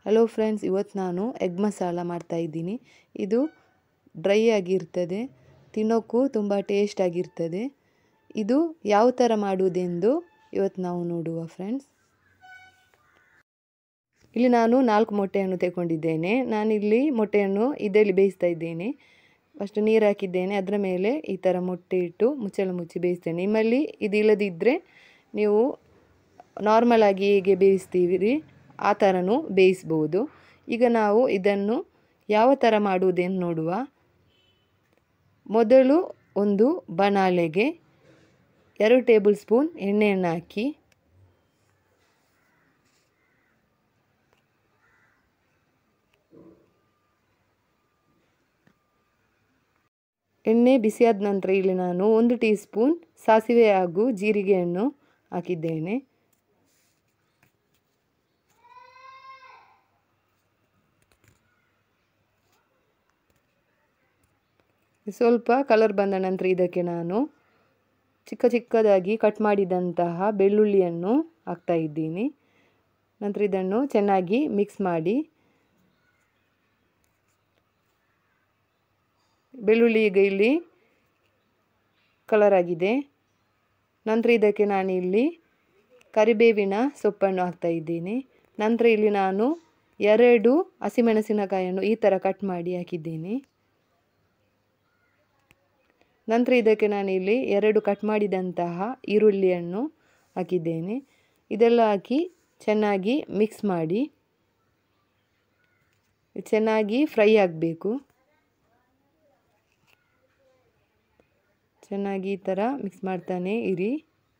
hello friends ಇವತ್ತು ನಾನು egg masala ಮಾಡ್ತಾಯಿದ್ದೀನಿ ಇದು ಡ್ರೈ ಆಗಿರ್ತದೆ ತಿನ್ನೋಕ್ಕೂ ತುಂಬ ಟೇಸ್ಟ್ ಆಗಿರ್ತದೆ ಇದು ಯಾವ ಥರ ಮಾಡುವುದೆಂದು ಇವತ್ತು ನಾವು ನೋಡುವ ಫ್ರೆಂಡ್ಸ್ ಇಲ್ಲಿ ನಾನು ನಾಲ್ಕು ಮೊಟ್ಟೆಯನ್ನು ತೆಗೊಂಡಿದ್ದೇನೆ ನಾನಿಲ್ಲಿ ಮೊಟ್ಟೆಯನ್ನು ಇದರಲ್ಲಿ ಬೇಯಿಸ್ತಾ ಇದ್ದೇನೆ ಫಸ್ಟ್ ನೀರು ಹಾಕಿದ್ದೇನೆ ಅದರ ಮೇಲೆ ಈ ಥರ ಮೊಟ್ಟೆ ಇಟ್ಟು ಮುಚ್ಚಳ ಮುಚ್ಚಿ ಬೇಯಿಸ್ತೇನೆ ನಿಮ್ಮಲ್ಲಿ ಇದು ಇಲ್ಲದಿದ್ದರೆ ನೀವು ನಾರ್ಮಲ್ ಆಗಿ ಹೇಗೆ ಬೇಯಿಸ್ತೀವಿ ಆ ಥರನೂ ಬೇಯಿಸ್ಬೋದು ಈಗ ನಾವು ಇದನ್ನು ಯಾವ ಥರ ಮಾಡುವುದೆಂದು ನೋಡುವ ಮೊದಲು ಒಂದು ಬನಾಲೆಗೆ ಎರಡು ಟೇಬಲ್ ಸ್ಪೂನ್ ಎಣ್ಣೆಯನ್ನು ಹಾಕಿ ಎಣ್ಣೆ ಬಿಸಿಯಾದ ನಂತರ ಇಲ್ಲಿ ನಾನು ಒಂದು ಟೀ ಸ್ಪೂನ್ ಸಾಸಿವೆ ಹಾಗೂ ಜೀರಿಗೆಯನ್ನು ಹಾಕಿದ್ದೇನೆ ಸ್ವಲ್ಪ ಕಲರ್ ಬಂದ ನಂತರ ಇದಕ್ಕೆ ನಾನು ಚಿಕ್ಕ ಚಿಕ್ಕದಾಗಿ ಕಟ್ ಮಾಡಿದಂತಹ ಬೆಳ್ಳುಳ್ಳಿಯನ್ನು ಹಾಕ್ತಾ ಇದ್ದೀನಿ ನಂತರ ಇದನ್ನು ಚೆನ್ನಾಗಿ ಮಿಕ್ಸ್ ಮಾಡಿ ಬೆಳ್ಳುಳ್ಳಿ ಈಗ ಇಲ್ಲಿ ಕಲರ್ ಆಗಿದೆ ನಂತರ ಇದಕ್ಕೆ ನಾನು ಇಲ್ಲಿ ಕರಿಬೇವಿನ ಸೊಪ್ಪನ್ನು ಹಾಕ್ತಾ ಇದ್ದೀನಿ ನಂತರ ಇಲ್ಲಿ ನಾನು ಎರಡು ಹಸಿಮೆಣಸಿನಕಾಯಿಯನ್ನು ಈ ಥರ ಕಟ್ ಮಾಡಿ ಹಾಕಿದ್ದೀನಿ ನಂತರ ಇದಕ್ಕೆ ನಾನಿಲ್ಲಿ ಎರಡು ಕಟ್ ಮಾಡಿದಂತಹ ಈರುಳ್ಳಿಯನ್ನು ಹಾಕಿದ್ದೇನೆ ಇದೆಲ್ಲ ಹಾಕಿ ಚೆನ್ನಾಗಿ ಮಿಕ್ಸ್ ಮಾಡಿ ಚೆನ್ನಾಗಿ ಫ್ರೈ ಆಗಬೇಕು ಚೆನ್ನಾಗಿ ಈ ಥರ ಮಿಕ್ಸ್ ಮಾಡ್ತಾನೆ ಇರಿ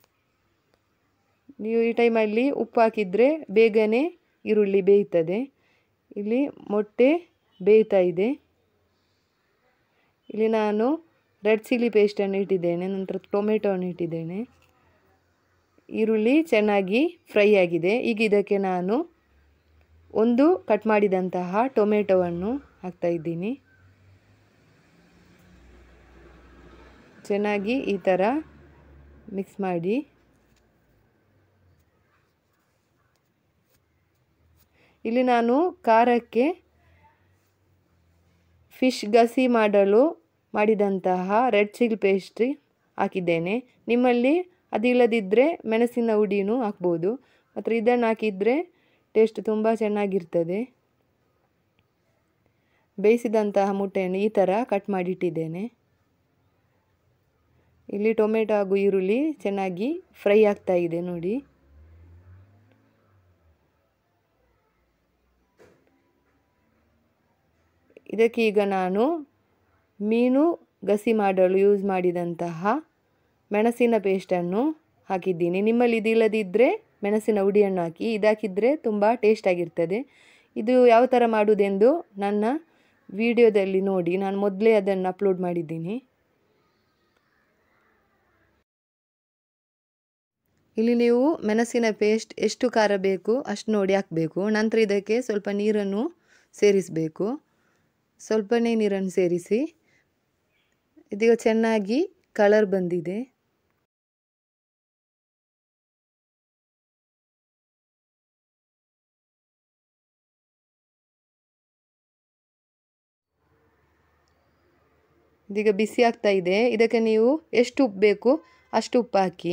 ನೀವು ಈ ಟೈಮಲ್ಲಿ ಉಪ್ಪು ಹಾಕಿದರೆ ಬೇಗನೆ ಈರುಳ್ಳಿ ಬೇಯ್ತದೆ ಇಲ್ಲಿ ಮೊಟ್ಟೆ ಬೇಯ್ತಾ ಇದೆ ಇಲ್ಲಿ ನಾನು ರೆಡ್ ಚಿಲ್ಲಿ ಪೇಸ್ಟನ್ನು ಇಟ್ಟಿದ್ದೇನೆ ನಂತರ ಟೊಮೆಟೊವನ್ನು ಇಟ್ಟಿದ್ದೇನೆ ಈರುಳ್ಳಿ ಚೆನ್ನಾಗಿ ಫ್ರೈ ಆಗಿದೆ ಈಗ ಇದಕ್ಕೆ ನಾನು ಒಂದು ಕಟ್ ಮಾಡಿದಂತಹ ಟೊಮೆಟೊವನ್ನು ಹಾಕ್ತಾ ಇದ್ದೀನಿ ಚೆನ್ನಾಗಿ ಈ ಥರ ಮಿಕ್ಸ್ ಮಾಡಿ ಇಲ್ಲಿ ನಾನು ಖಾರಕ್ಕೆ ಫಿಶ್ ಗಸಿ ಮಾಡಲು ಮಾಡಿದಂತಹ ರೆಡ್ ಚಿಲ್ಲಿ ಪೇಸ್ಟ್ ಹಾಕಿದ್ದೇನೆ ನಿಮ್ಮಲ್ಲಿ ಅದಿಲ್ಲದಿದ್ದರೆ ಮೆಣಸಿನ ಹುಡಿನೂ ಹಾಕ್ಬೋದು ಮತ್ತು ಇದನ್ನು ಹಾಕಿದರೆ ಟೇಸ್ಟ್ ತುಂಬ ಚೆನ್ನಾಗಿರ್ತದೆ ಬೇಯಿಸಿದಂತಹ ಮುಟ್ಟೆಯನ್ನು ಈ ಥರ ಕಟ್ ಮಾಡಿಟ್ಟಿದ್ದೇನೆ ಇಲ್ಲಿ ಟೊಮೆಟೊ ಹಾಗೂ ಈರುಳ್ಳಿ ಚೆನ್ನಾಗಿ ಫ್ರೈ ಆಗ್ತಾ ಇದೆ ನೋಡಿ ಇದಕ್ಕೆ ಈಗ ನಾನು ಮೀನು ಗಸಿ ಮಾಡಲು ಯೂಸ್ ಮಾಡಿದಂತಹ ಮೆಣಸಿನ ಪೇಸ್ಟನ್ನು ಹಾಕಿದ್ದೀನಿ ನಿಮ್ಮಲ್ಲಿ ಇದಿಲ್ಲದಿದ್ದರೆ ಮೆಣಸಿನ ಹುಡಿಯನ್ನು ಹಾಕಿ ಇದಾಕಿದರೆ ತುಂಬ ಟೇಸ್ಟಾಗಿರ್ತದೆ ಇದು ಯಾವ ಥರ ಮಾಡುವುದೆಂದು ನನ್ನ ವಿಡಿಯೋದಲ್ಲಿ ನೋಡಿ ನಾನು ಮೊದಲೇ ಅದನ್ನು ಅಪ್ಲೋಡ್ ಮಾಡಿದ್ದೀನಿ ಇಲ್ಲಿ ನೀವು ಮೆಣಸಿನ ಪೇಸ್ಟ್ ಎಷ್ಟು ಖಾರ ಬೇಕು ಅಷ್ಟು ನೋಡಿ ಹಾಕಬೇಕು ನಂತರ ಇದಕ್ಕೆ ಸ್ವಲ್ಪ ನೀರನ್ನು ಸೇರಿಸಬೇಕು ಸ್ವಲ್ಪನೇ ನೀರನ್ನು ಸೇರಿಸಿ ಇದೀಗ ಚೆನ್ನಾಗಿ ಕಲರ್ ಬಂದಿದೆ ಇದೀಗ ಬಿಸಿ ಆಗ್ತಾ ಇದೆ ಇದಕ್ಕೆ ನೀವು ಎಷ್ಟು ಉಪ್ಪು ಬೇಕು ಅಷ್ಟು ಉಪ್ಪು ಹಾಕಿ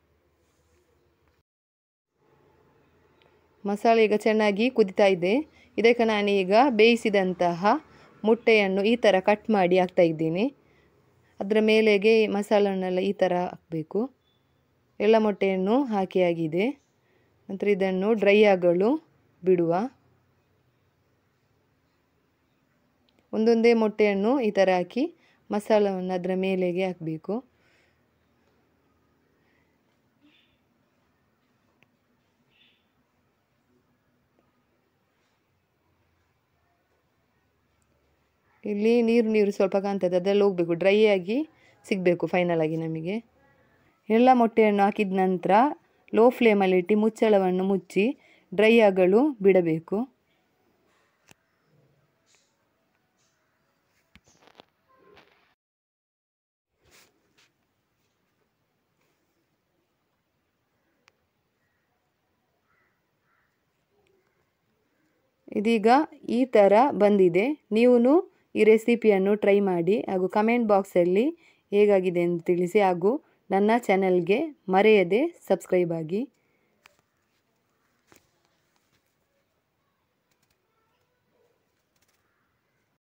ಮಸಾಲೆ ಈಗ ಚೆನ್ನಾಗಿ ಕುದಿತಾ ಇದೆ ಇದಕ್ಕೆ ನಾನೀಗ ಬೇಯಿಸಿದಂತಹ ಮುಟ್ಟೆಯನ್ನು ಈ ಥರ ಕಟ್ ಮಾಡಿ ಹಾಕ್ತಾ ಇದ್ದೀನಿ ಅದರ ಮೇಲೆಗೆ ಮಸಾಲನ್ನೆಲ್ಲ ಈ ಥರ ಹಾಕಬೇಕು ಎಲ್ಲ ಮೊಟ್ಟೆಯನ್ನು ಹಾಕಿ ಆಗಿದೆ ನಂತರ ಇದನ್ನು ಡ್ರೈ ಆಗಲು ಬಿಡುವ ಒಂದೊಂದೇ ಮೊಟ್ಟೆಯನ್ನು ಈ ಥರ ಹಾಕಿ ಮಸಾಲವನ್ನು ಅದರ ಮೇಲೆಗೆ ಹಾಕಬೇಕು ಇಲ್ಲಿ ನೀರು ನೀರು ಸ್ವಲ್ಪ ಕಾಣ್ತದೆ ಅದೆಲ್ಲ ಹೋಗಬೇಕು ಡ್ರೈ ಆಗಿ ಸಿಗಬೇಕು ಫೈನಲ್ ಆಗಿ ನಮಗೆ ಎಲ್ಲ ಮೊಟ್ಟೆಯನ್ನು ಹಾಕಿದ ನಂತರ ಲೋ ಫ್ಲೇಮಲ್ಲಿಟ್ಟು ಮುಚ್ಚಳವನ್ನು ಮುಚ್ಚಿ ಡ್ರೈ ಆಗಲು ಬಿಡಬೇಕು ಇದೀಗ ಈ ಥರ ಬಂದಿದೆ ನೀವು ಈ ರೆಸಿಪಿಯನ್ನು ಟ್ರೈ ಮಾಡಿ ಹಾಗೂ ಕಮೆಂಟ್ ಬಾಕ್ಸಲ್ಲಿ ಹೇಗಾಗಿದೆ ಎಂದು ತಿಳಿಸಿ ಹಾಗೂ ನನ್ನ ಚಾನಲ್ಗೆ ಮರೆಯದೆ ಸಬ್ಸ್ಕ್ರೈಬ್ ಆಗಿ